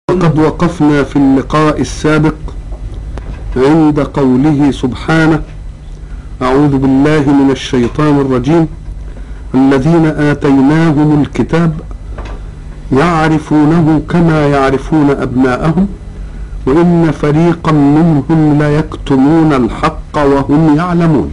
وقد وقفنا في اللقاء السابق عند قوله سبحانه أعوذ بالله من الشيطان الرجيم الذين آتيناهم الكتاب يعرفونه كما يعرفون أبناءهم وإن فريقا منهم ليكتمون الحق وهم يعلمون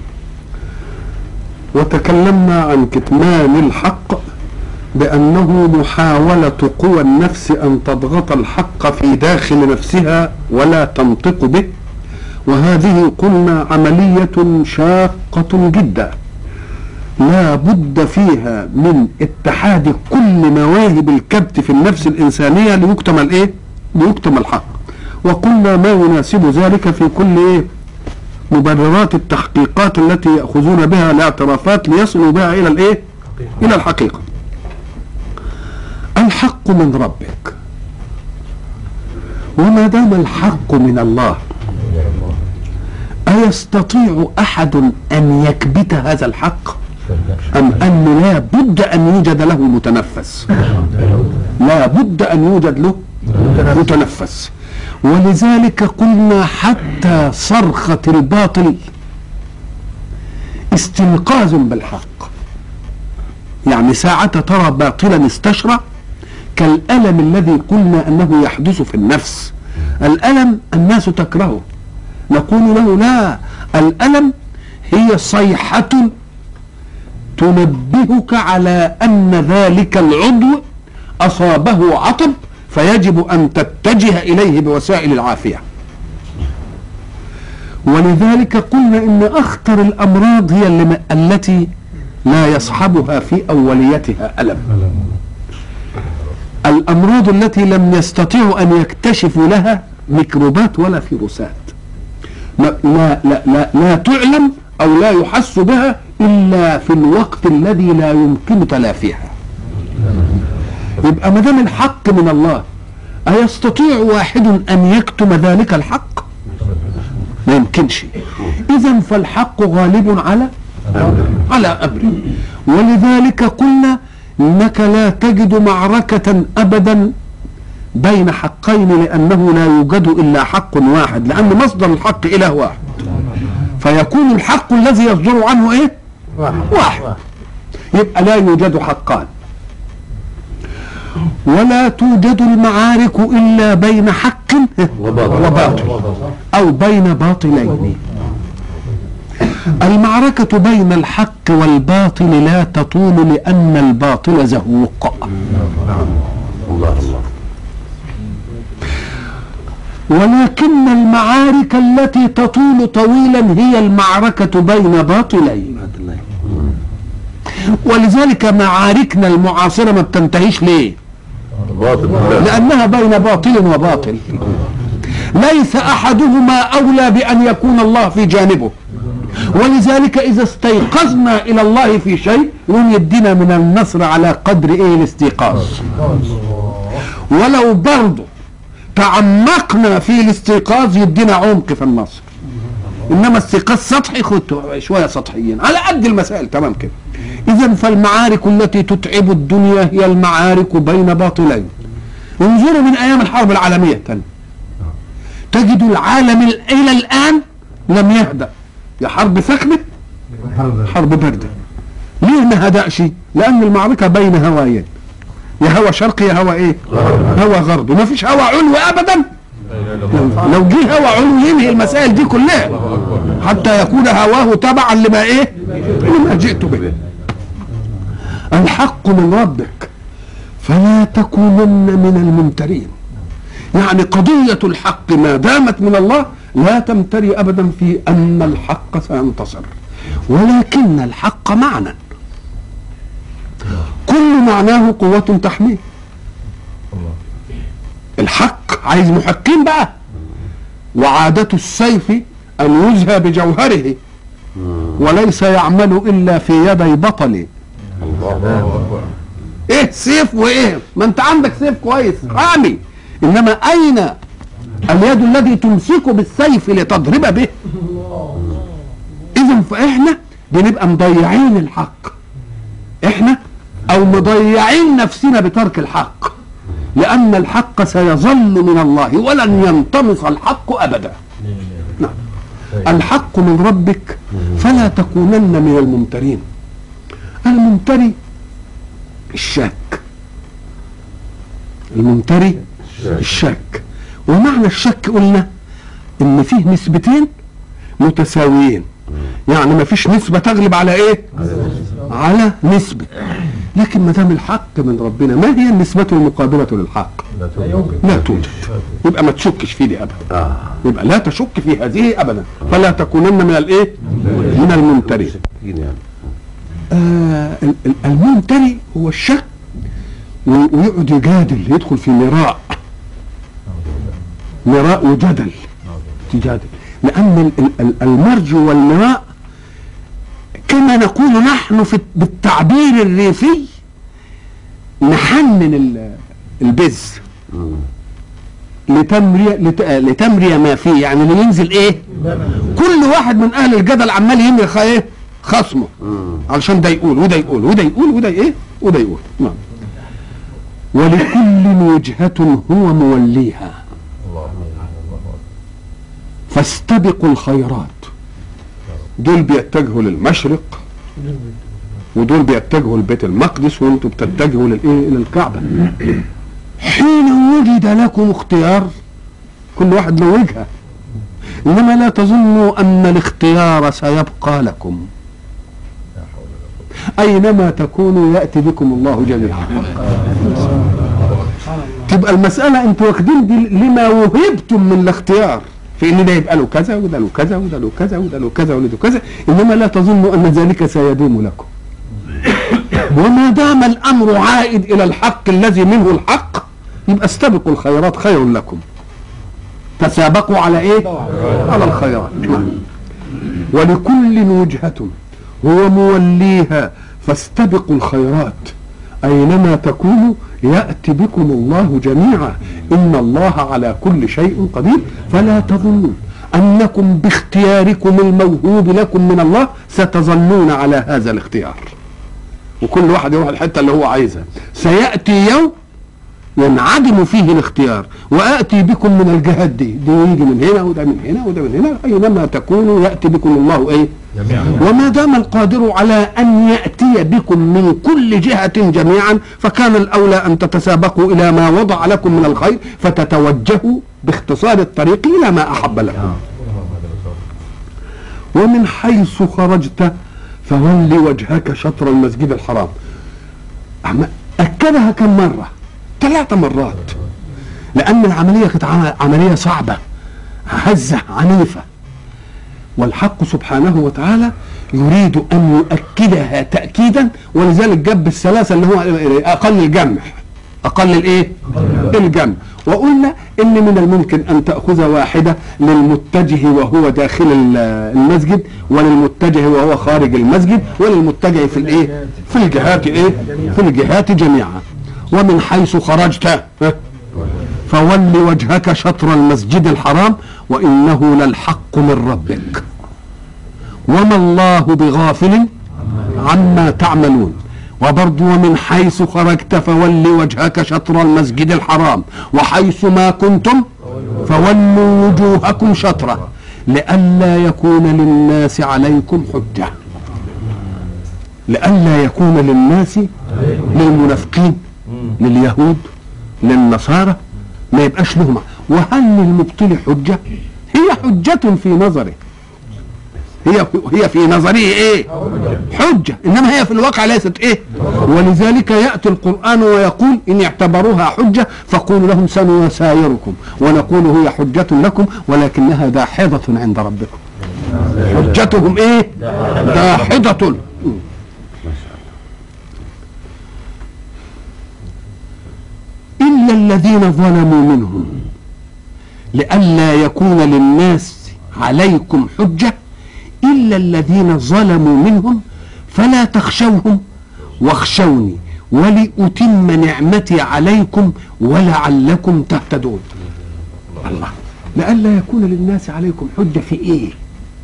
وتكلمنا عن كتمان الحق بأنه محاولة قوى النفس أن تضغط الحق في داخل نفسها ولا تنطق به وهذه قلنا عملية شاقة جدا لا بد فيها من اتحاد كل مواهب الكبت في النفس الإنسانية ليكتم الإيه؟ ليكتم الحق وقلنا ما يناسب ذلك في كل إيه؟ مبررات التحقيقات التي يأخذون بها الاعترافات ليصلوا بها إلى الإيه؟ إلى الحقيقة الحق من ربك وما دام الحق من الله أيستطيع أحد أن يكبت هذا الحق أم أن لا بد أن يوجد له متنفس لا بد أن يوجد له متنفس ولذلك قلنا حتى صرخة الباطل استنقاذ بالحق يعني ساعة ترى باطلا استشرع كالألم الذي قلنا أنه يحدث في النفس الألم الناس تكرهه نقول له لا الألم هي صيحة تنبهك على أن ذلك العضو أصابه عطب فيجب أن تتجه إليه بوسائل العافية ولذلك قلنا إن أخطر الأمراض هي اللي التي لا يصحبها في أوليتها ألم الأمراض التي لم يستطيعوا أن يكتشفوا لها ميكروبات ولا فيروسات لا لا لا, لا, لا تعلم أو لا يحس بها إلا في الوقت الذي لا يمكن تلافيها يبقى ما دام الحق من الله أيستطيع واحد أن يكتم ذلك الحق؟ ما يمكنش إذا فالحق غالب على على أمره ولذلك قلنا انك لا تجد معركة ابدا بين حقين لانه لا يوجد الا حق واحد لان مصدر الحق اله واحد فيكون الحق الذي يصدر عنه ايه واحد يبقى لا يوجد حقان ولا توجد المعارك الا بين حق وباطل او بين باطلين المعركة بين الحق والباطل لا تطول لأن الباطل زهوق الله الله ولكن المعارك التي تطول طويلا هي المعركة بين باطلين ولذلك معاركنا المعاصرة ما بتنتهيش ليه لأنها بين باطل وباطل ليس أحدهما أولى بأن يكون الله في جانبه ولذلك اذا استيقظنا الى الله في شيء يقوم يدينا من النصر على قدر ايه الاستيقاظ ولو برضه تعمقنا في الاستيقاظ يدينا عمق في النصر انما استيقاظ سطحي خد شويه سطحيين على قد المسائل تمام كده اذا فالمعارك التي تتعب الدنيا هي المعارك بين باطلين انظروا من ايام الحرب العالميه الثانيه تجد العالم الى الان لم يهدأ يا حرب سخنة حرب باردة ليه ما هدأش لأن المعركة بين هوايين يا هوا شرقي يا هوا ايه هوا غربي ما فيش هوا علوي أبدا لو جه هوا علوي ينهي المسائل دي كلها حتى يكون هواه تبعا لما ايه لما جئت به الحق من ربك فلا تكونن من الممترين يعني قضية الحق ما دامت من الله لا تمتري ابدا في ان الحق سينتصر ولكن الحق معنى كل معناه قوة تحميه الحق عايز محقين بقى وعادة السيف أن يزهى بجوهره وليس يعمل إلا في يدي بطل إيه سيف وإيه ما أنت عندك سيف كويس حامي إنما أين اليد الذي تمسك بالسيف لتضرب به اذا فاحنا بنبقى مضيعين الحق احنا او مضيعين نفسنا بترك الحق لأن الحق سيظل من الله ولن ينطمس الحق أبدا نعم الحق من ربك فلا تكونن من الممترين الممتري الشاك الممتري الشك ومعنى الشك قلنا ان فيه نسبتين متساويين يعني ما فيش نسبة تغلب على ايه على نسبة لكن ما دام الحق من ربنا ما هي النسبة المقابلة للحق لا توجد يبقى ما تشكش في دي ابدا آه. يبقى لا تشك في هذه ابدا فلا تكونن من الايه من الممترين يعني آه ال- ال- الممتري هو الشك و- ويقعد يجادل يدخل في مراء مراء وجدل تجادل لأن ال- ال- ال- المرج والمراء كما نقول نحن في بالتعبير الريفي نحنن ال- البز لتمري لت- لتمري ما فيه يعني اللي ينزل ايه كل واحد من اهل الجدل عمال يمري خ- ايه خصمه علشان ده يقول وده يقول وده يقول وده ايه وده يقول نعم ولكل وجهة هو موليها فاستبقوا الخيرات دول بيتجهوا للمشرق ودول بيتجهوا لبيت المقدس وانتم بتتجهوا للايه الى الكعبه حين وجد لكم اختيار كل واحد له وجهه انما لا تظنوا ان الاختيار سيبقى لكم اينما تكونوا ياتي بكم الله جميعا تبقى المساله انتوا واخدين دي لما وهبتم من الاختيار في ان ده يبقى له كذا وده له كذا وده له كذا وده له كذا وده له كذا انما لا تظنوا ان ذلك سيدوم لكم وما دام الامر عائد الى الحق الذي منه الحق يبقى استبقوا الخيرات خير لكم تسابقوا على ايه على الخيرات نعم. ولكل وجهة هو موليها فاستبقوا الخيرات أينما تكونوا يأتي بكم الله جميعا إن الله على كل شيء قدير فلا تظنوا أنكم باختياركم الموهوب لكم من الله ستظلون على هذا الاختيار وكل واحد يروح الحتة اللي هو عايزها سيأتي يوم ينعدم فيه الاختيار وآتي بكم من الجهات دي دي يجي من هنا وده من هنا وده من هنا أينما تكونوا يأتي بكم الله إيه وما دام القادر على أن يأتي بكم من كل جهة جميعا فكان الأولى أن تتسابقوا إلى ما وضع لكم من الخير فتتوجهوا باختصار الطريق إلى ما أحب لكم ومن حيث خرجت فول وجهك شطر المسجد الحرام أما أكدها كم مرة ثلاث مرات لأن العملية كانت عم- عملية صعبة هزة عنيفة والحق سبحانه وتعالى يريد أن يؤكدها تأكيدا ولذلك جاب الثلاثة اللي هو أقل الجمع أقل الإيه؟ الجمع وقلنا إن من الممكن أن تأخذ واحدة للمتجه وهو داخل ال- المسجد وللمتجه وهو خارج المسجد وللمتجه في الإيه؟ في الجهات إيه؟ في الجهات جميعا ومن حيث خرجت ها؟ فول وجهك شطر المسجد الحرام وإنه للحق من ربك وما الله بغافل عما تعملون وبرضو ومن حيث خرجت فول وجهك شطر المسجد الحرام وحيث ما كنتم فولوا وجوهكم شطره لئلا يكون للناس عليكم حجه لئلا يكون للناس للمنافقين لليهود للنصارى ما يبقاش لهم وهل للمبطل حجة هي حجة في نظره هي هي في نظره ايه حجة انما هي في الواقع ليست ايه ولذلك يأتي القرآن ويقول ان اعتبروها حجة فقولوا لهم سنسايركم ونقول هي حجة لكم ولكنها داحضة عند ربكم حجتهم ايه داحضة إلا الذين ظلموا منهم لئلا يكون للناس عليكم حجة إلا الذين ظلموا منهم فلا تخشوهم واخشوني ولأتم نعمتي عليكم ولعلكم تهتدون الله لئلا يكون للناس عليكم حجة في إيه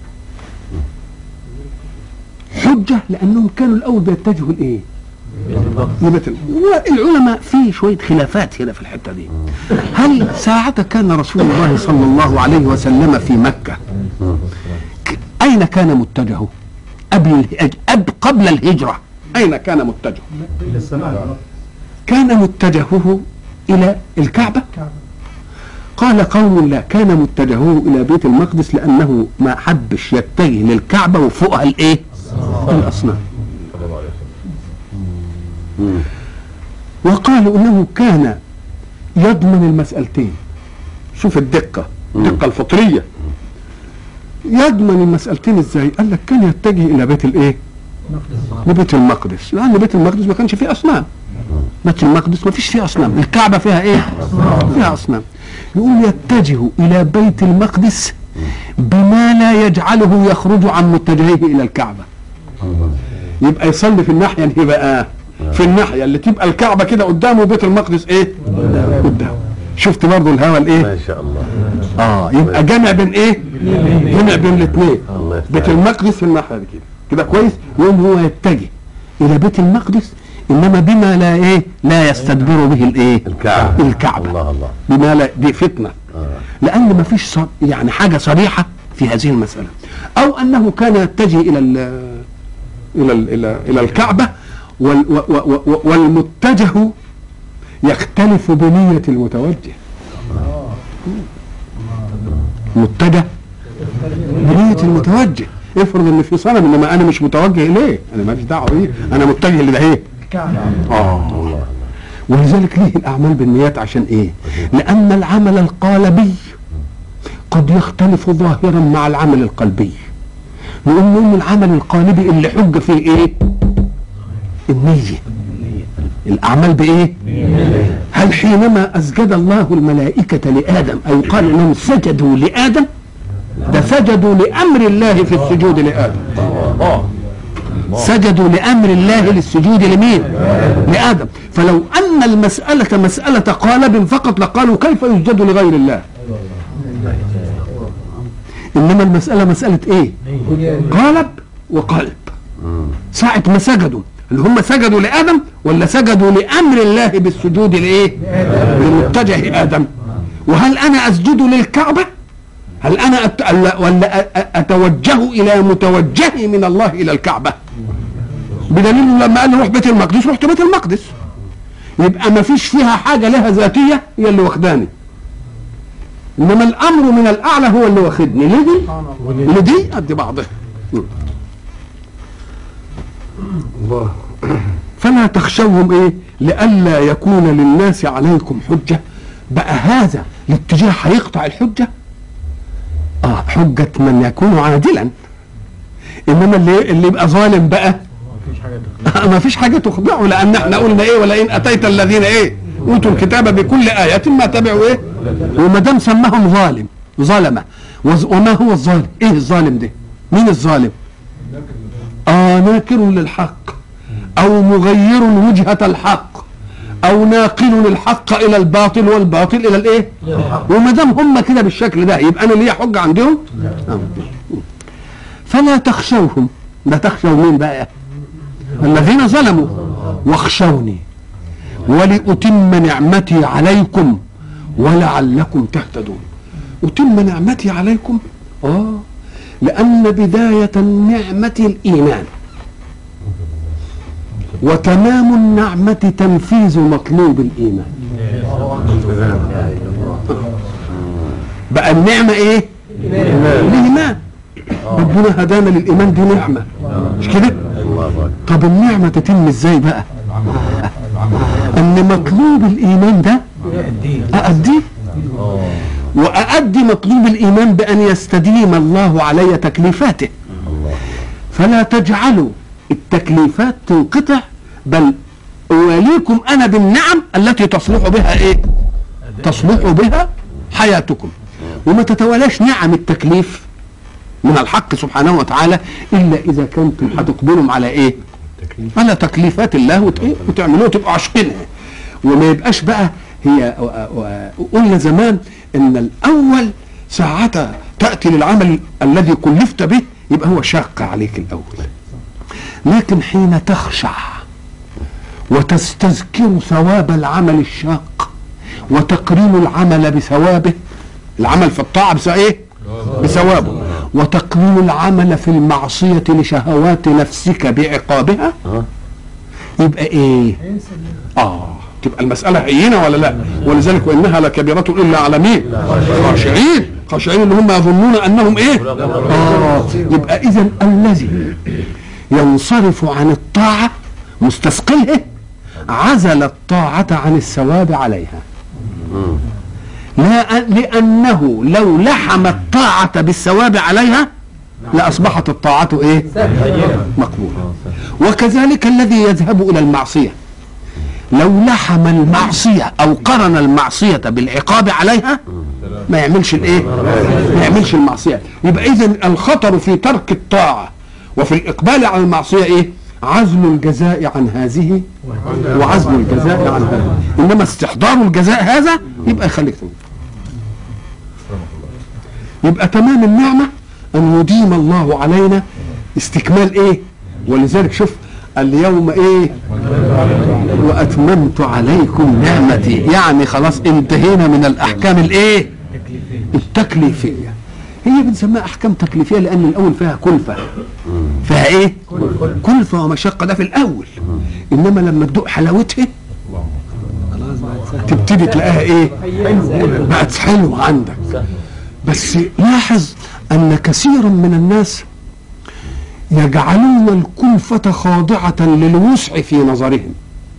حجة لأنهم كانوا الأول بيتجهوا لإيه لبيت ال- والعلماء في شويه خلافات هنا في الحته دي هل ساعة كان رسول الله صلى الله عليه وسلم في مكة ك- أين كان متجهه؟ قبل الهج... أب قبل الهجرة أين كان متجهه؟ الى السماء كان متجهه إلى الكعبة قال قوم لا كان متجهه إلى بيت المقدس لأنه ما حبش يتجه للكعبة وفوقها الإيه؟ الأصنام وقالوا انه كان يضمن المسألتين شوف الدقة الدقة الفطرية يضمن المسألتين ازاي قال لك كان يتجه الى بيت الايه لبيت المقدس لان بيت المقدس ما كانش فيه اصنام بيت المقدس ما فيش فيه اصنام الكعبة فيها ايه فيها اصنام يقول يتجه الى بيت المقدس بما لا يجعله يخرج عن متجهه الى الكعبة يبقى يصلي في الناحية اللي بقى في الناحية اللي تبقى الكعبة كده قدامه وبيت المقدس ايه قدامه شفت برضه الهوى الايه ما شاء الله اه يبقى جمع بين ايه جمع بين الاثنين الله يفتح بيت المقدس في الناحية دي كده كده كويس يوم هو يتجه الى بيت المقدس انما بما لا ايه لا يستدبر به الايه الكعبة الكعبة الله الله بما لا دي فتنة آه. لان ما فيش صر... يعني حاجه صريحه في هذه المساله او انه كان يتجه الى ال... الى ال... الى الى الكعبه وال... و... و... و... والمتجه يختلف بنيه المتوجه متجه بنيه المتوجه افرض ان في صنم انما انا مش متوجه اليه انا ماليش دعوه بيه انا متجه لده ايه اه ولذلك ليه الاعمال بالنيات عشان ايه لان العمل القالبي قد يختلف ظاهرا مع العمل القلبي نقول لهم العمل القالبي اللي حج فيه ايه النية الأعمال بإيه؟ هل حينما أسجد الله الملائكة لآدم أو قال إنهم سجدوا لآدم ده سجدوا لأمر الله في السجود لآدم سجدوا لأمر الله للسجود لمين؟ لآدم فلو أن المسألة مسألة قالب فقط لقالوا كيف يسجد لغير الله إنما المسألة مسألة إيه؟ قالب وقالب ساعة ما سجدوا اللي هم سجدوا لآدم ولا سجدوا لأمر الله بالسجود لإيه؟ لمتجه آدم وهل أنا أسجد للكعبة؟ هل أنا أت... ألا- ولا أ- أ- أتوجه إلى متوجهي من الله إلى الكعبة؟ بدليل لما قال لي روح بيت المقدس رحت بيت المقدس يبقى ما فيش فيها حاجة لها ذاتية هي اللي واخداني إنما الأمر من الأعلى هو اللي واخدني لدي لدي قد بعضها الله فلا تخشوهم ايه لئلا يكون للناس عليكم حجة بقى هذا الاتجاه هيقطع الحجة اه حجة من يكون عادلا انما اللي اللي يبقى ظالم بقى ما فيش حاجة تخضعه لان احنا قلنا ايه ولئن اتيت الذين ايه اوتوا الكتاب بكل آية ما تبعوا ايه وما دام سماهم ظالم ظلمة وز- وما هو الظالم ايه الظالم ده مين الظالم آه ناكر للحق أو مغير وجهة الحق أو ناقل الحق إلى الباطل والباطل إلى الإيه؟ وما دام هم كده بالشكل ده يبقى أنا ليا حجة عندهم؟ آه. فلا تخشوهم لا تخشوا مين بقى؟ الذين ظلموا واخشوني ولأتم نعمتي عليكم ولعلكم تهتدون أتم نعمتي عليكم آه لأن بداية النعمة الإيمان وتمام النعمة تنفيذ مطلوب الإيمان بقى النعمة إيه؟ الإيمان ربنا هدانا للإيمان دي نعمة مش كده؟ الله أكبر طب النعمة تتم إزاي بقى؟ أن مطلوب الإيمان ده أأديه وأأدي مطلوب الإيمان بأن يستديم الله علي تكليفاته فلا تجعلوا التكليفات تنقطع بل أواليكم أنا بالنعم التي تصلح بها إيه تصلح بها حياتكم وما تتوالاش نعم التكليف من الحق سبحانه وتعالى إلا إذا كنتم هتقبلوا على إيه على تكليفات الله وت- إيه؟ وتعملوها تبقوا عاشقينها وما يبقاش بقى هي و- و- قلنا زمان ان الاول ساعة تأتي للعمل الذي كلفت به يبقى هو شاق عليك الاول لكن حين تخشع وتستذكر ثواب العمل الشاق وتقرين العمل بثوابه العمل في الطاعة بس ايه بثوابه وتقرين العمل في المعصية لشهوات نفسك بعقابها يبقى ايه اه تبقى المسألة هينة ولا لا ولذلك وإنها لكبيرة إلا على مين خاشعين خاشعين اللي هم يظنون أنهم إيه آه يبقى إذا الذي ينصرف عن الطاعة مستثقله عزل الطاعة عن الثواب عليها لا لأنه لو لحم الطاعة بالثواب عليها لأصبحت الطاعة إيه مقبولة وكذلك الذي يذهب إلى المعصية لو لحم المعصية أو قرن المعصية بالعقاب عليها ما يعملش الإيه ما يعملش المعصية يبقى إذا الخطر في ترك الطاعة وفي الإقبال على المعصية إيه عزل الجزاء عن هذه وعزل الجزاء عن هذه إنما استحضار الجزاء هذا يبقى يخليك تقول يبقى تمام النعمة أن يديم الله علينا استكمال إيه ولذلك شوف اليوم إيه وأتممت عليكم نعمتي يعني خلاص انتهينا من الأحكام الإيه التكليفية هي بنسميها أحكام تكليفية لأن الأول فيها كلفة فيها إيه كلفة ومشقة ده في الأول إنما لما تدوق حلاوتها تبتدي تلاقيها إيه بقت حلوة عندك بس لاحظ أن كثيرا من الناس يجعلون الكلفة خاضعة للوسع في نظرهم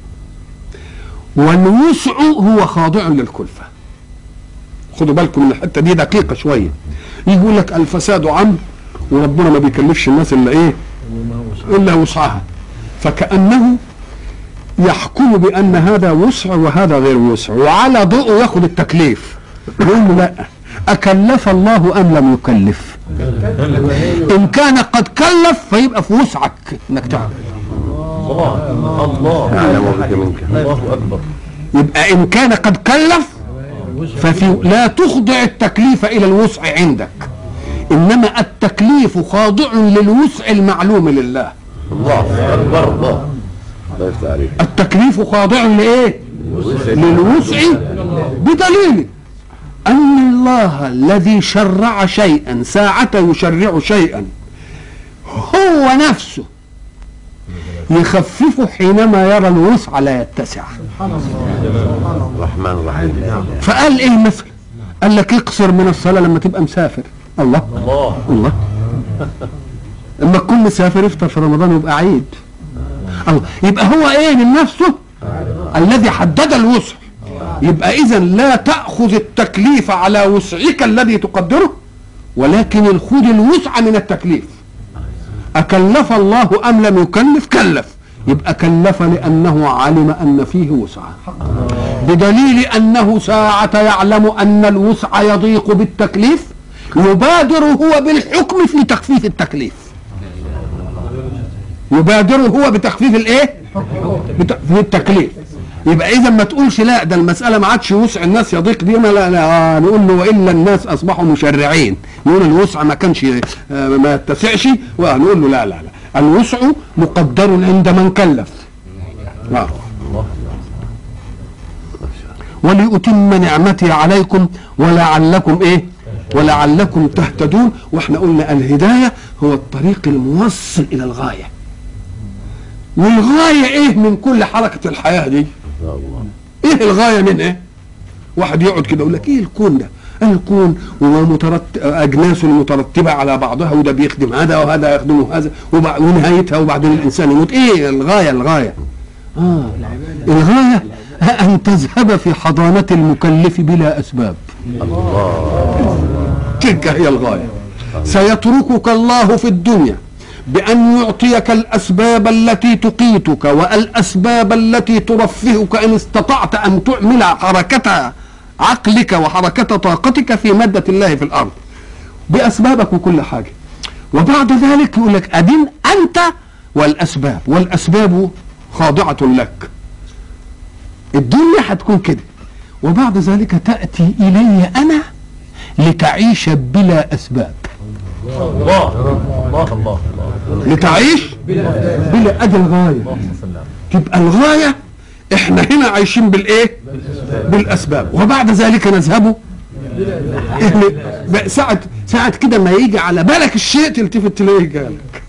والوسع هو خاضع للكلفة خدوا بالكم من الحتة دي دقيقة شوية يقول لك الفساد عم وربنا ما بيكلفش الناس إلا إيه إلا وسعها فكأنه يحكم بأن هذا وسع وهذا غير وسع وعلى ضوءه ياخد التكليف يقول له لا أكلف الله أم لم يكلف إن كان قد كلف فيبقى في وسعك إنك تعمل الله الله أعلم بك منك الله اكبر يبقى إن كان قد كلف ففي لا تخضع التكليف إلى الوسع عندك إنما التكليف خاضع للوسع المعلوم لله الله اكبر الله الله يفتح عليك التكليف خاضع لإيه للوسع بدليل أن الله الذي شرع شيئا ساعة يشرع شيئا هو نفسه يخففه حينما يرى الوسع لا يتسع الرحمن الرحيم فقال ايه مثلا قال لك اقصر من الصلاة لما تبقى مسافر الله الله الله لما تكون مسافر افطر في رمضان ويبقى عيد الله يبقى هو ايه من نفسه الذي حدد الوسع يبقى اذا لا تاخذ التكليف على وسعك الذي تقدره ولكن الخذ الوسع من التكليف اكلف الله ام لم يكلف كلف يبقى كلف لانه علم ان فيه وسعه بدليل انه ساعه يعلم ان الوسع يضيق بالتكليف يبادر هو بالحكم في تخفيف التكليف يبادر هو بتخفيف الايه بت- في التكليف يبقى اذا ما تقولش لا ده المساله ما عادش وسع الناس يضيق دي ما لا, لا آه نقول له والا الناس اصبحوا مشرعين نقول الوسع ما كانش آه ما يتسعش ونقول له لا لا لا الوسع مقدر عند من كلف آه. ولأتم نعمتي عليكم ولعلكم ايه ولعلكم تهتدون واحنا قلنا الهدايه هو الطريق الموصل الى الغايه والغايه ايه من كل حركه الحياه دي ايه الغايه من ايه واحد يقعد كده يقول لك ايه الكون ده الكون ومترتب اجناس مترتبه على بعضها وده بيخدم هذا وهذا يخدم هذا وبع- ونهايتها وبعدين الانسان يموت ايه الغايه الغايه اه الغايه ان تذهب في حضانه المكلف بلا اسباب تلك هي الغايه سيتركك الله في الدنيا بأن يعطيك الأسباب التي تقيتك والأسباب التي ترفهك إن استطعت أن تعمل حركة عقلك وحركة طاقتك في مادة الله في الأرض بأسبابك وكل حاجة وبعد ذلك يقول لك أدين أنت والأسباب والأسباب خاضعة لك الدنيا هتكون كده وبعد ذلك تأتي إلي أنا لتعيش بلا أسباب الله الله الله الله لتعيش بلا أدي الغاية اللهم صل على تبقى الغاية احنا هنا عايشين بالايه بالاسباب وبعد ذلك نذهب إحنا- بقى ساعة ساعة كده ما يجي على بالك الشيء تلتفت تلاقيه جالك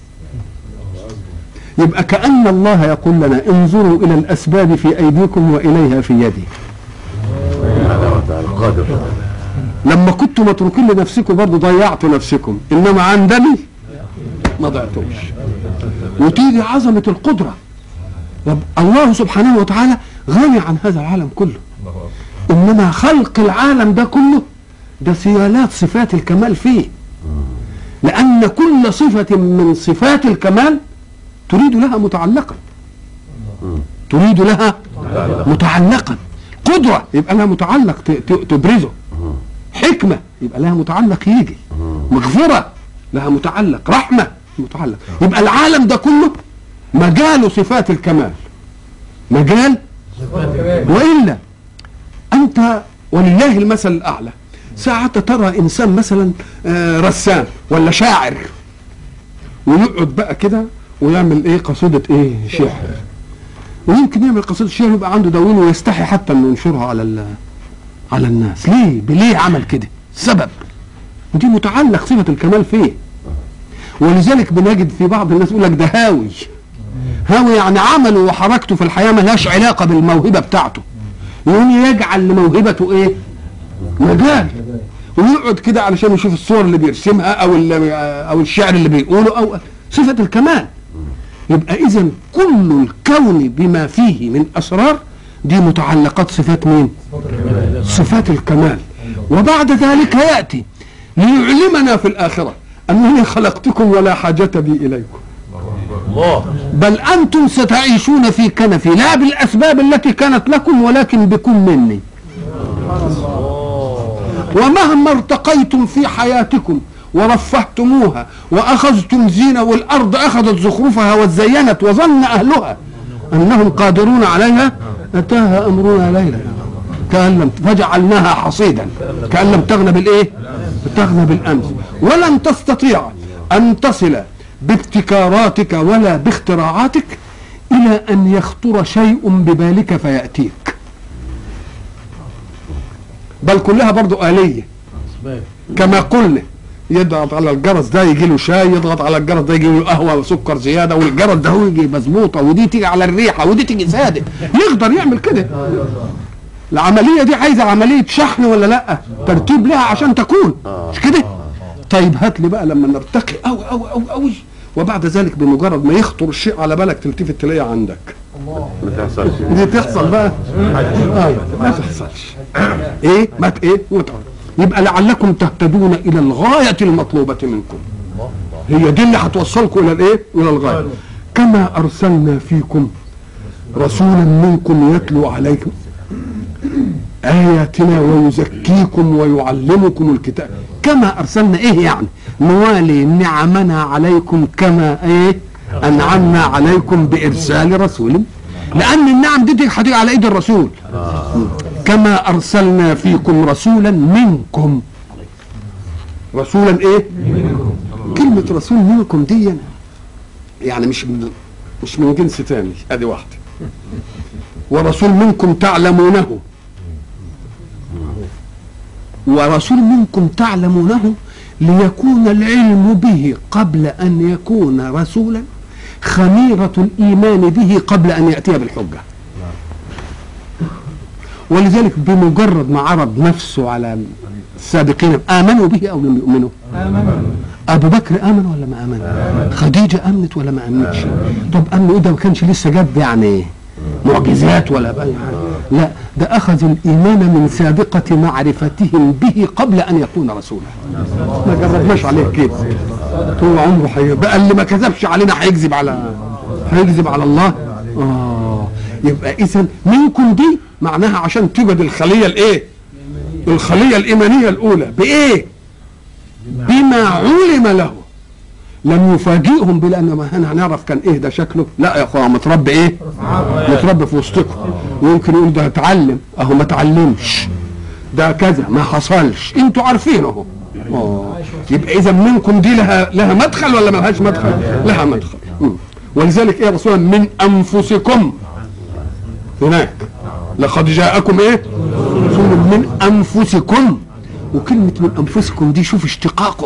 يبقى كأن الله يقول لنا انظروا إلى الأسباب في أيديكم وإليها في يدي سبحانه وتعالى قادر لما كنتم متروكين لنفسكم برضه ضيعتوا نفسكم إنما عندني ما ضيعتوش وتيجي عظمة القدرة رب الله سبحانه وتعالى غني عن هذا العالم كله إنما خلق العالم ده كله ده سيالات صفات الكمال فيه لأن كل صفة من صفات الكمال تريد لها متعلقا تريد لها متعلقا قدرة يبقى لها متعلق ت- ت- تبرزه حكمة يبقى لها متعلق يجي مغفرة لها متعلق رحمة متعلق يبقى العالم ده كله مجال صفات الكمال مجال وإلا أنت ولله المثل الأعلى ساعة ترى إنسان مثلا آه، رسام ولا شاعر ويقعد بقى كده ويعمل ايه قصيدة ايه شعر ويمكن يعمل قصيدة شعر يبقى عنده دواوين ويستحي حتى انه ينشرها على ال- على الناس ليه ليه عمل كده سبب ودي متعلق صفة الكمال فيه ولذلك بنجد في بعض الناس يقول لك ده هاوي هاوي يعني عمله وحركته في الحياة ملهاش علاقة بالموهبة بتاعته يقوم يجعل لموهبته ايه مجال ويقعد كده علشان يشوف الصور اللي بيرسمها او اللي او الشعر اللي بيقوله او صفة الكمال يبقى اذا كل الكون بما فيه من اسرار دي متعلقات صفات مين صفات الكمال وبعد ذلك ياتي ليعلمنا في الاخره انني خلقتكم ولا حاجه بي اليكم الله بل انتم ستعيشون في كنفي لا بالاسباب التي كانت لكم ولكن بكم مني ومهما ارتقيتم في حياتكم ورفهتموها واخذتم زينه والارض اخذت زخرفها وزينت وظن اهلها انهم قادرون عليها اتاها امرنا ليلا كان لم فجعلناها حصيدا كان لم تغن بالايه؟ تغنى بالامس ولن تستطيع ان تصل بابتكاراتك ولا باختراعاتك الى ان يخطر شيء ببالك فياتيك بل كلها برضو آلية كما قلنا يضغط على الجرس ده يجي له شاي يضغط على الجرس ده يجي له قهوه وسكر زياده والجرس ده هو يجي مظبوطه ودي تيجي على الريحه ودي تيجي ساده يقدر يعمل كده العمليه دي عايزه عمليه شحن ولا لا ترتيب لها عشان تكون مش كده طيب هات لي بقى لما نرتقي قوي قوي قوي قوي وبعد ذلك بمجرد ما يخطر الشيء على بالك تلتفت تلاقيه عندك ما تحصلش دي تحصل بقى آه ما تحصلش ايه ما ت- ايه ما تعرف. يبقى لعلكم تهتدون الى الغايه المطلوبه منكم هي دي اللي هتوصلكم الى الايه الى الغايه كما ارسلنا فيكم رسولا منكم يتلو عليكم آياتنا ويزكيكم ويعلمكم الكتاب كما أرسلنا إيه يعني نوالي نعمنا عليكم كما إيه أنعمنا عليكم بإرسال رسول لأن النعم دي هتيجي على إيد الرسول كما أرسلنا فيكم رسولا منكم رسولا إيه كلمة رسول منكم دي يعني مش من مش من جنس تاني ادي واحده ورسول منكم تعلمونه ورسول منكم تعلمونه ليكون العلم به قبل ان يكون رسولا خميرة الإيمان به قبل أن يأتي بالحجة ولذلك بمجرد ما عرض نفسه على السابقين آمنوا به أو لم يؤمنوا أبو بكر آمن ولا ما آمن خديجة آمنت ولا ما آمنتش طب أمنوا إيه ده ما كانش لسه جاب يعني معجزات ولا بأي حاجة لا ده أخذ الإيمان من سابقة معرفتهم به قبل أن يكون رسولا ما جربناش عليه كده طول عمره حي... بقى اللي ما كذبش علينا هيكذب على هيكذب على الله اه يبقى اذا منكم دي معناها عشان توجد الخليه الايه الخليه الايمانيه الاولى بايه بما علم له لم يفاجئهم بلان ما هنا هنعرف كان ايه ده شكله لا يا اخويا متربي ايه متربي في وسطكم ويمكن يقول ده اتعلم اهو ما اتعلمش ده كذا ما حصلش انتوا عارفين اهو اه يبقى اذا منكم دي لها لها مدخل ولا ما لهاش مدخل لها مدخل مم. ولذلك ايه رسولا من انفسكم هناك لقد جاءكم ايه رسول من انفسكم وكلمه من انفسكم دي شوف اشتقاقه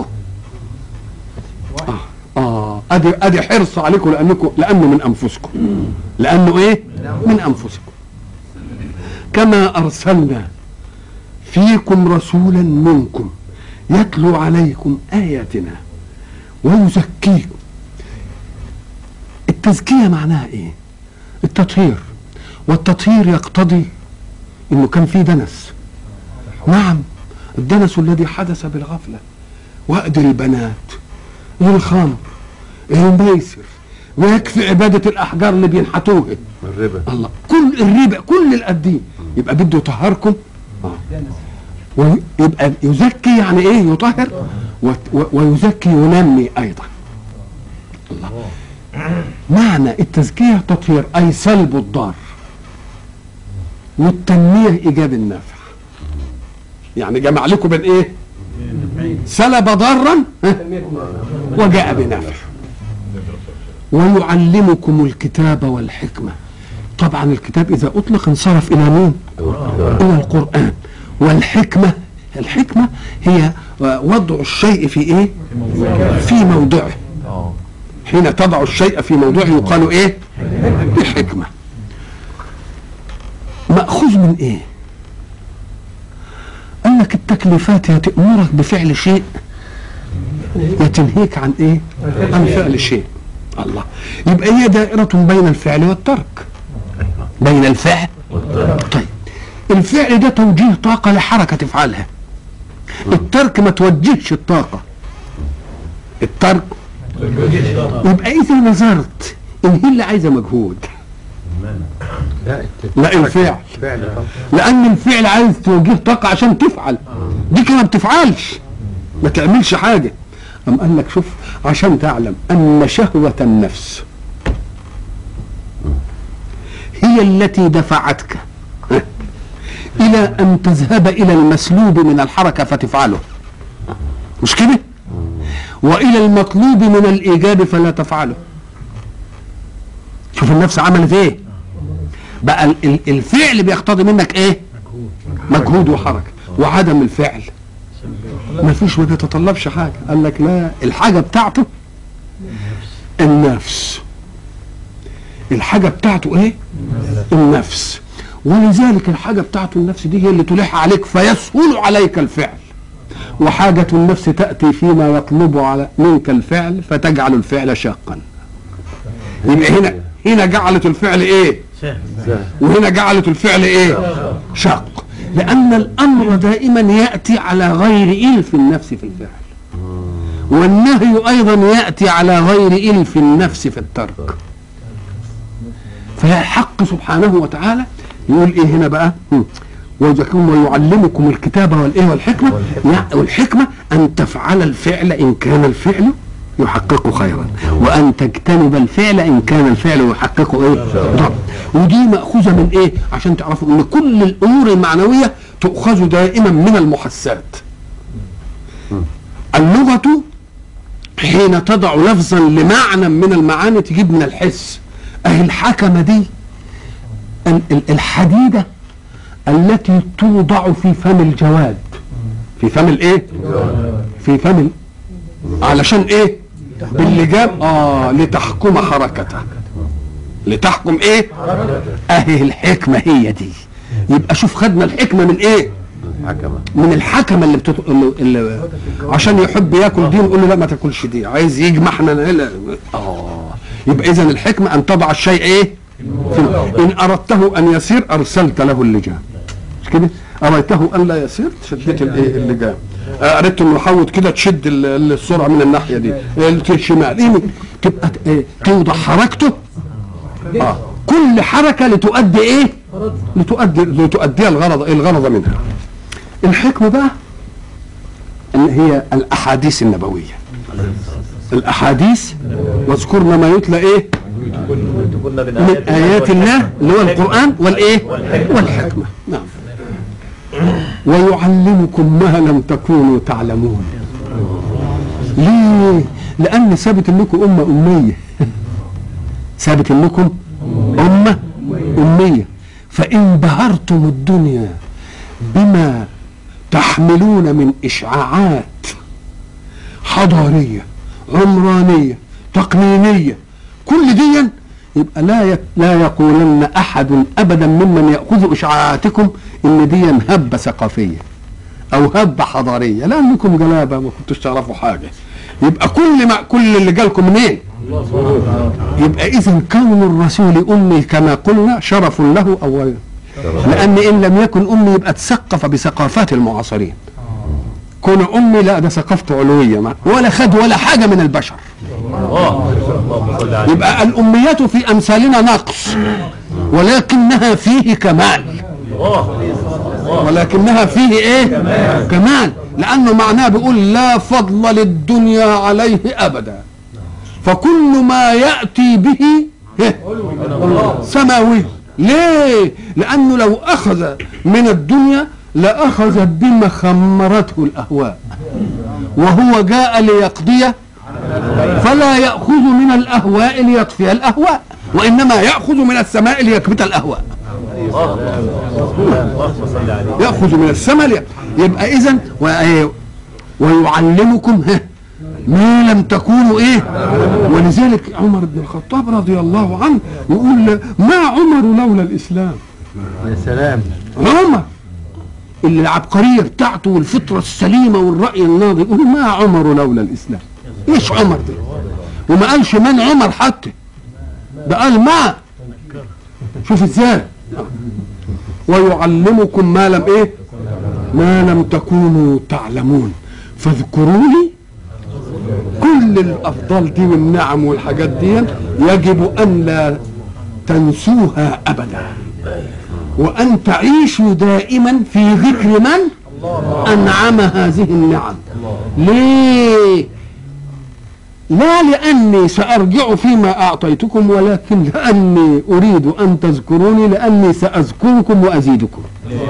اه اه ادي ادي حرص عليكم لانكم لانه من انفسكم لانه ايه من انفسكم كما ارسلنا فيكم رسولا منكم يتلو عليكم اياتنا ويزكيكم التزكيه معناها ايه التطهير والتطهير يقتضي انه كان في دنس نعم الدنس الذي حدث بالغفله وأد البنات الخمر الميسر ويكفي عبادة الأحجار اللي بينحتوها الربا الله كل الربا كل القديم يبقى بده يطهركم آه. ويبقى يزكي يعني ايه يطهر وت- و- ويزكي ينمي ايضا الله معنى التزكيه تطهير اي سلب الضار والتنميه ايجاب النفع يعني جمع لكم بين ايه سلب ضارا ها؟ وجاء بنفع ويعلمكم الكتاب والحكمه طبعا الكتاب اذا اطلق انصرف الى مين الى القران والحكمه الحكمه هي وضع الشيء في ايه في موضعه اه حين تضع الشيء في موضعه يقال ايه بحكمه ماخوذ من ايه قال لك التكليفات يا تامرك بفعل شيء يا تنهيك عن ايه عن فعل شيء الله يبقى هي دائره بين الفعل والترك بين الفعل طيب الفعل ده توجيه طاقه لحركه تفعلها الترك ما توجهش الطاقه الترك يبقى اذا نظرت ان هي اللي عايزه مجهود لا لا الفعل فعل طبعا لان الفعل عايز توجيه طاقه عشان تفعل دي كده ما بتفعلش ما تعملش حاجه أم قال لك شوف عشان تعلم ان شهوه النفس هي التي دفعتك ها، الى ان تذهب الى المسلوب من الحركه فتفعله مش كده والى المطلوب من الايجاب فلا تفعله شوف النفس عملت ايه بقى ال- ال- الفعل بيقتضي منك ايه مجهود وحركه وعدم الفعل ما فيش ما بيتطلبش حاجه قال لك لا الحاجه بتاعته النفس الحاجه بتاعته ايه النفس ولذلك الحاجه بتاعته النفس دي هي اللي تلح عليك فيسهل عليك الفعل وحاجة النفس تأتي فيما يطلب على منك الفعل فتجعل الفعل شاقا يبقى هنا هنا جعلت الفعل ايه سهل وهنا جعلت الفعل ايه شاق لان الامر دائما ياتي على غير الف النفس في الفعل والنهي ايضا ياتي على غير الف النفس في الترك فالحق سبحانه وتعالى يقول ايه هنا بقى هم. ويزكيكم ويعلمكم الكتاب والايه والحكمه يع- والحكمه ان تفعل الفعل ان كان الفعل يحقق خيرا وان تجتنب الفعل ان كان الفعل يحقق ايه ضر ودي ماخوذه من ايه عشان تعرفوا ان كل الامور المعنويه تؤخذ دائما من المحسات اللغه حين تضع لفظا لمعنى من المعاني تجيب من الحس اهي الحكمه دي ال- ال- الحديده التي توضع في فم الجواد في فم الايه في فم ال- علشان ايه باللجام اه لتحكم حركته لتحكم ايه اهي الحكمه هي دي يبقى شوف خدنا الحكمه من ايه حكمة من الحكمه اللي, بتط... اللي... اللي عشان يحب ياكل دي نقول له لا ما تاكلش دي عايز يجمع احنا لا اه يبقى اذا الحكمه ان تضع الشيء ايه في... ان اردته ان يسير ارسلت له اللجام مش كده اريته ان لا يسير شديت الايه اللجام آه، اردت انه يحوط كده تشد ال- ال- السرعه من الناحيه دي الشمال إيه تبقى ت- إيه؟ توضح حركته اه كل حركه لتؤدي ايه لتؤدي لتؤدي الغرض الغرض منها الحكمة بقى ان هي الاحاديث النبوية الاحاديث واذكرنا ما يتلى ايه كنا من من ايات الله اللي هو القرآن والايه والحكمة. والحكمة نعم ويعلمكم ما لم تكونوا تعلمون ليه لان ثابت انكم امه اميه ثابت انكم امه اميه فإن بهرتم الدنيا بما تحملون من إشعاعات حضارية عمرانية تقنينية كل دي يبقى لا ي- لا يقولن أحد أبدا ممن يأخذ إشعاعاتكم إن دي هبة ثقافية أو هبة حضارية لأنكم جلابة ما كنتوش تعرفوا حاجة يبقى كل ما كل اللي جالكم منين؟ يبقى إذا كون الرسول أمي كما قلنا شرف له أولا لأن إن لم يكن أمي يبقى تثقف بثقافات المعاصرين كون أمي لا ده ثقافته علوية ما ولا خد ولا حاجة من البشر الله اللهم صل عليه يبقى الأميات في أمثالنا نقص ولكنها فيه كمال الله ولكنها فيه ايه كمال لانه معناه بيقول لا فضل للدنيا عليه ابدا فكل ما ياتي به إيه؟ سماوي ليه لانه لو اخذ من الدنيا لاخذ بما خمرته الاهواء وهو جاء ليقضي فلا ياخذ من الاهواء ليطفئ الاهواء وانما ياخذ من السماء ليكبت الاهواء اللهم صل عليه ياخذ من السماء لي- يبقى اذا و- ويعلمكم ها ما لم تكونوا ايه ولذلك عمر بن الخطاب رضي الله عنه يقول ما عمر لولا الاسلام يا سلام عمر اللي العبقريه بتاعته والفطره السليمه والراي الناضج يقول ما عمر لولا الاسلام ايش عمر ده وما قالش من عمر حتى ده قال ما شوف ازاي ويعلمكم ما لم ايه ما لم تكونوا تعلمون فاذكروني كل الافضال دي والنعم والحاجات دي يجب ان لا تنسوها ابدا وان تعيشوا دائما في ذكر من انعم هذه النعم ليه لا لاني سارجع فيما اعطيتكم ولكن لاني اريد ان تذكروني لاني ساذكركم وازيدكم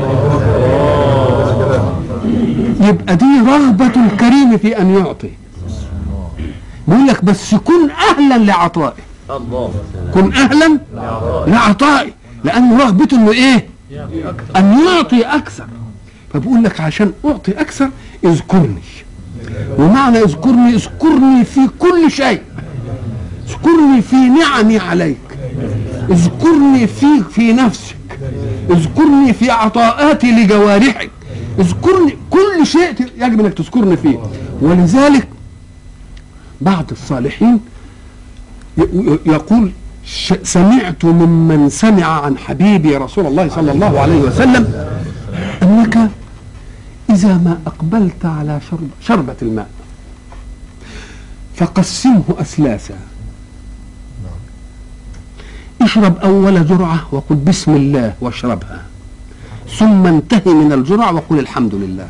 يبقى دي رغبة الكريم في أن يعطي بيقول لك بس كن أهلا لعطائه الله كن أهلا لعطائه لأن رغبته إنه إيه؟ أن يعطي أكثر فبقول لك عشان أعطي أكثر اذكرني ومعنى اذكرني اذكرني في كل شيء اذكرني في نعمي عليك اذكرني في في نفسك اذكرني في عطاءاتي لجوارحك اذكرني كل شيء ت- يجب انك تذكرني فيه ولذلك بعض الصالحين ي- ي- يقول ش- سمعت ممن سمع عن حبيبي رسول الله صلى الله عليه وسلم انك اذا ما اقبلت على شرب شربة الماء فقسمه اسلاسا اشرب اول جرعه وقل بسم الله واشربها ثم انتهي من الجرعه وقل الحمد لله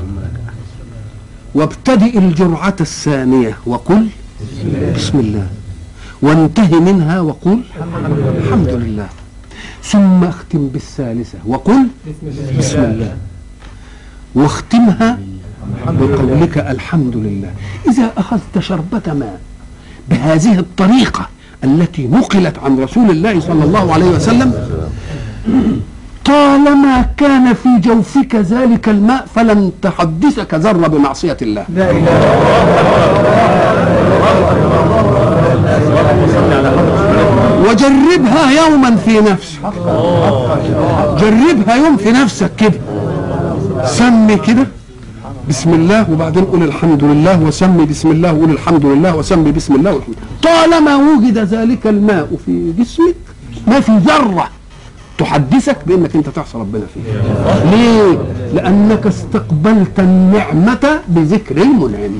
وابتدئ الجرعه الثانيه وقل بسم الله وانتهي منها وقل الحمد لله ثم اختم بالثالثه وقل بسم الله واختمها بقولك الحمد لله إذا أخذت شربة ماء بهذه الطريقة التي نقلت عن رسول الله صلى الله عليه وسلم طالما كان في جوفك ذلك الماء فلن تحدثك ذرة بمعصية الله وجربها يوما في نفسك جربها يوم في نفسك كده سمي كده بسم الله وبعدين قول الحمد لله وسمي بسم الله وقول الحمد لله وسمي بسم الله والحمد طالما وجد ذلك الماء في جسمك ما في ذرة تحدثك بانك انت تعصى ربنا فيه ليه لانك استقبلت النعمة بذكر المنعم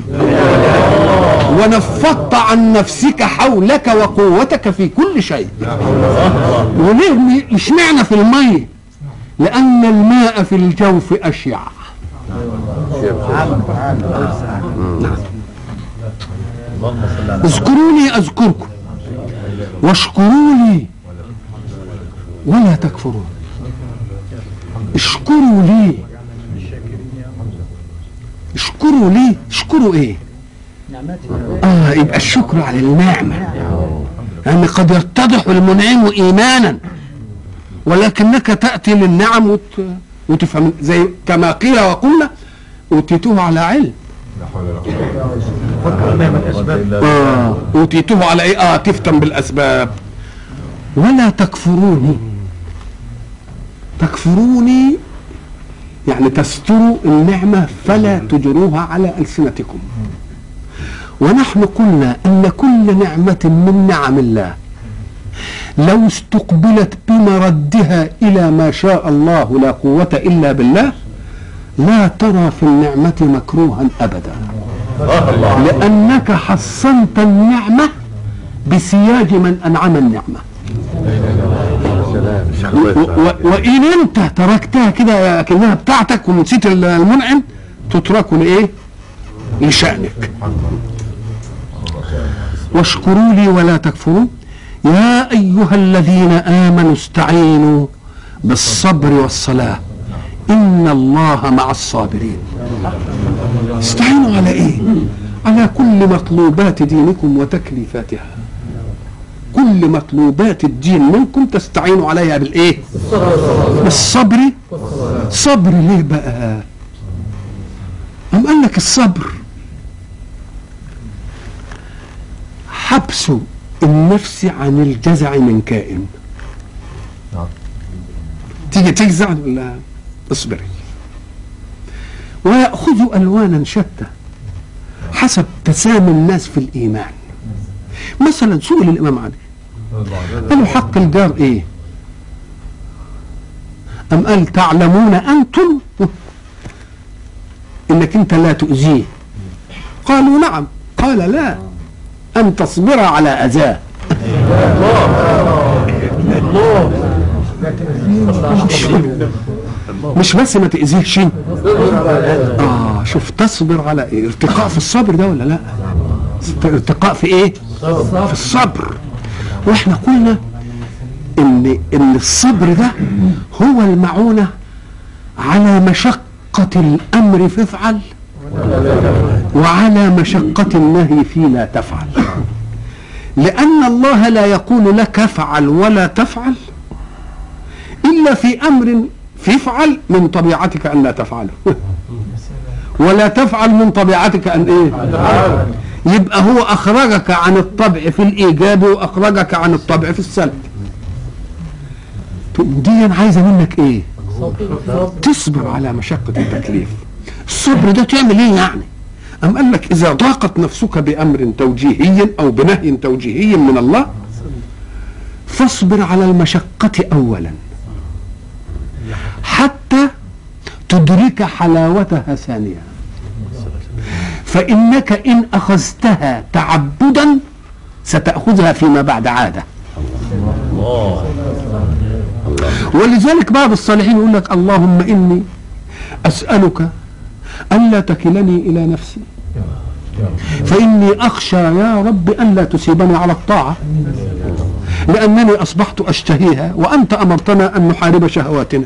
ونفضت عن نفسك حولك وقوتك في كل شيء وليه اشمعنى في المية لأن الماء في الجوف أشيع اللهم صل على اذكروني أذكركم واشكروا لي ولا تكفرون اشكروا لي اشكروا لي اشكروا ايه اه يبقى الشكر على النعمة لأن قد يتضح المنعم إيمانا ولكنك تأتي للنعم وت... وتفهم زي كما قيل وقلنا أوتيته على علم آه. أوتيته على إيه آه تفتن بالأسباب ولا تكفروني تكفروني يعني تستروا النعمة فلا تجروها على ألسنتكم ونحن قلنا أن كل نعمة من نعم الله لو استقبلت بمردها إلى ما شاء الله لا قوة إلا بالله لا ترى في النعمة مكروها أبدا لأنك حصنت النعمة بسياج من أنعم النعمة سلام و- و- وإن أنت تركتها كده كأنها بتاعتك ونسيت المنعم تترك لإيه؟ لشأنك واشكروا لي ولا تكفرون يا أيها الذين آمنوا استعينوا بالصبر والصلاة إن الله مع الصابرين استعينوا على إيه؟ على كل مطلوبات دينكم وتكليفاتها كل مطلوبات الدين منكم تستعينوا عليها بالايه بالصبر صبر ليه بقى أم قال لك الصبر حبس النفس عن الجزع من كائن نعم. تيجي تجزع ولا اصبري ويأخذ ألوانا شتى حسب تسامي الناس في الإيمان مثلا سئل الإمام علي قالوا حق الجار إيه أم قال تعلمون أنتم إنك أنت لا تؤذيه قالوا نعم قال لا أن تصبر على أذاه مش بس ما تأذيهش اه شوف تصبر على ايه ارتقاء في الصبر ده ولا لا ارتقاء في ايه في الصبر واحنا قلنا ان ان الصبر ده هو المعونة على مشقة الامر فافعل وعلى مشقة النهي في لا تفعل لأن الله لا يقول لك افعل ولا تفعل إلا في أمر فافعل من طبيعتك أن لا تفعله ولا تفعل من طبيعتك أن إيه يبقى هو أخرجك عن الطبع في الإيجاب وأخرجك عن الطبع في السلب دي عايزة منك إيه تصبر على مشقة التكليف الصبر ده تعمل إيه يعني أم قال لك إذا ضاقت نفسك بأمر توجيهي أو بنهي توجيهي من الله فاصبر على المشقة أولا حتى تدرك حلاوتها ثانيا فإنك إن أخذتها تعبدا ستأخذها فيما بعد عادة الله ولذلك بعض الصالحين يقول لك اللهم إني أسألك ألا تكلني إلى نفسي فإني أخشى يا رب أن لا تصيبني على الطاعة لأنني أصبحت أشتهيها وأنت أمرتنا أن نحارب شهواتنا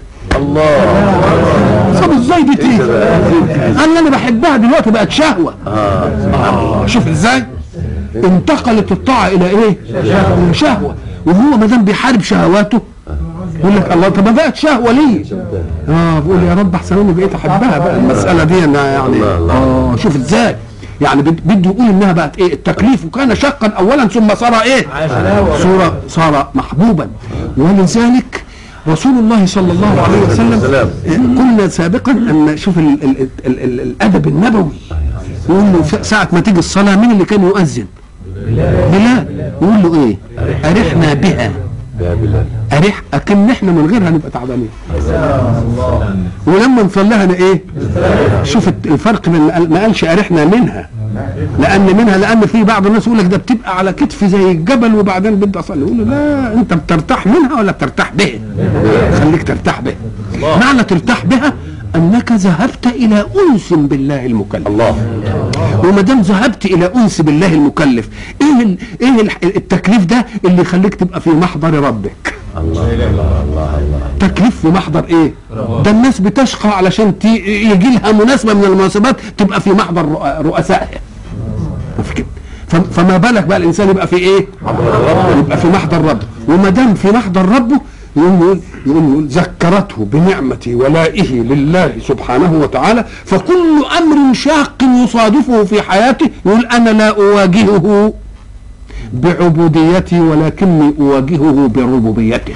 طب ازاي دي تيجي؟ قال انا بحبها دلوقتي بقت شهوه آه. شوف ازاي انتقلت الطاعه الى ايه شهوه وهو ما دام بيحارب شهواته يقول لك الله طب ما بقت شهوه ليه اه بقول يا رب احسن اني بقيت احبها بقى المساله دي انا يعني الله الله. اه شوف ازاي يعني بد- بده يقول انها بقت ايه التكليف وكان شقا اولا ثم صار ايه صار صار محبوبا ولذلك رسول الله صلى الله عليه وسلم السلام. قلنا سابقا ان شوف ال ال ال ال الادب النبوي يقول له س- ساعه ما تيجي الصلاه مين اللي كان يؤذن؟ بلال يقول له ايه؟ ارحنا بها يا بلال اريح اكن احنا من غيرها نبقى تعبانين ولما نصليها انا ايه شوف الت- الفرق بين ما قال- ما قالش اريحنا منها لان منها لان في بعض الناس يقول لك ده بتبقى على كتفي زي الجبل وبعدين بدي اصلي يقول له لا انت بترتاح منها ولا بترتاح بها خليك ترتاح بها معنى ترتاح بها انك ذهبت الى انس بالله المكلف الله وما دام ذهبت الى انس بالله المكلف ايه ال... ايه ال- التكليف ده اللي يخليك تبقى في محضر ربك الله الله الله الله تكليف في محضر ايه ده الناس بتشقى علشان تي... يجي لها مناسبه من المناسبات تبقى في محضر رؤ- رؤسائها ما في كده ف... فما بالك بقى الانسان يبقى في ايه يبقى في محضر ربه وما دام في محضر ربه يقوم يقول يقوم يقول ذكرته بنعمة ولائه لله سبحانه وتعالى فكل أمر شاق يصادفه في حياته يقول أنا لا أواجهه بعبوديتي ولكني أواجهه بربوبيته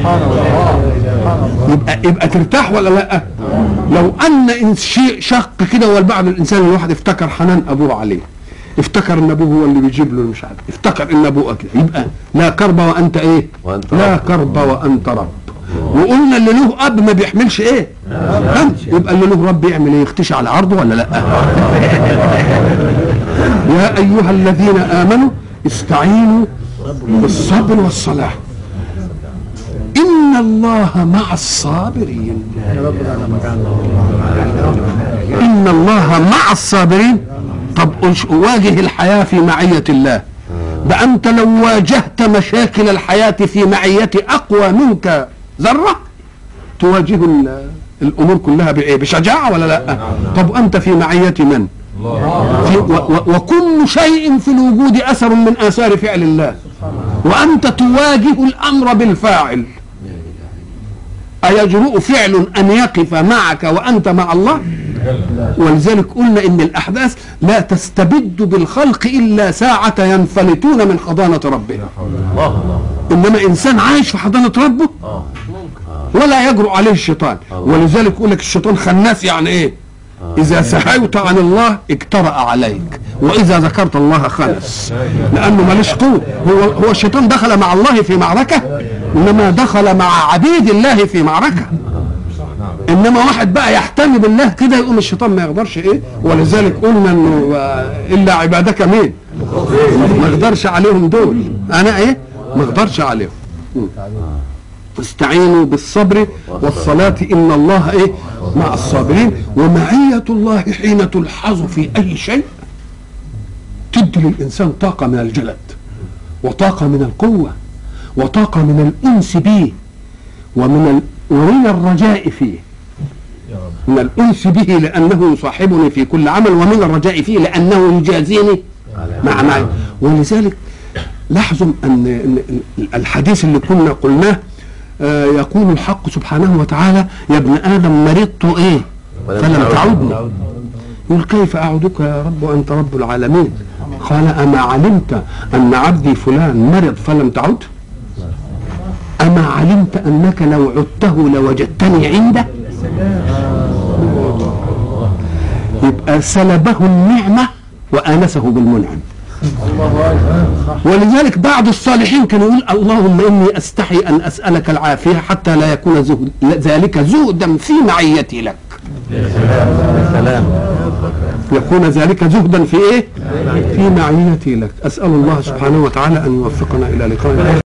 يبقى يبقى ترتاح ولا لا؟ لو ان إن شيء شق كده والبعض الانسان الواحد افتكر حنان ابوه عليه افتكر ان ابوه هو اللي بيجيب له مش عارف افتكر ان ابوه كده يبقى لا كرب وانت ايه؟ وأنت لا رب. كرب وانت رب وقلنا اللي له اب ما بيحملش ايه؟ هم يبقى اللي له رب يعمل ايه؟ يختشي على عرضه ولا لا؟ يا ايها الذين امنوا استعينوا بالصبر والصلاه إن الله مع الصابرين إن الله مع الصابرين طب أش- واجه الحياة في معية الله ده أنت لو واجهت مشاكل الحياة في معية أقوى منك ذرة تواجه ال- الأمور كلها بإيه؟ بشجاعة ولا لا؟ طب أنت في معية من؟ في و و وكل شيء في الوجود أثر من آثار فعل الله وأنت تواجه الأمر بالفاعل أيجرؤ فعل أن يقف معك وأنت مع الله ولذلك قلنا إن الأحداث لا تستبد بالخلق إلا ساعة ينفلتون من حضانة ربهم الله الله إنما إنسان عايش في حضانة ربه اه ولا يجرؤ عليه الشيطان ولذلك يقول لك الشيطان خناس يعني ايه اذا سهوت عن الله اجترأ عليك واذا ذكرت الله خنس لانه ماليش قوه هو هو الشيطان دخل مع الله في معركه انما دخل مع عبيد الله في معركه انما واحد بقى يحتمي بالله كده يقوم الشيطان ما يقدرش ايه ولذلك قلنا انه آه، الا عبادك مين ما يقدرش عليهم دول انا ايه ما اقدرش عليهم استعينوا بالصبر والصلاة إن الله إيه مع الصابرين ومعية الله حين تلحظ في أي شيء تدي للإنسان طاقة من الجلد وطاقة من القوة وطاقة من الأنس به ومن ال... ومن الرجاء فيه يا رب من الأنس به لأنه يصاحبني في كل عمل ومن الرجاء فيه لأنه يجازيني مع معي ولذلك لاحظوا أن أن الحديث اللي كنا قلناه آه، يقول الحق سبحانه وتعالى يا ابن آدم مرضت إيه فلم تعودني يقول كيف أعودك يا رب وأنت رب العالمين قال أما علمت أن عبدي فلان مرض فلم تعد أما علمت أنك لو عدته لوجدتني عنده يبقى سلبه النعمة وآنسه بالمنعم ولذلك بعض الصالحين كانوا يقول اللهم إني أستحي أن أسألك العافية حتى لا يكون زهد ذلك زهدا في معيتي لك سلام يكون ذلك زهدا في ايه؟ في معيتي لك، اسال الله سبحانه وتعالى ان يوفقنا الى لقاء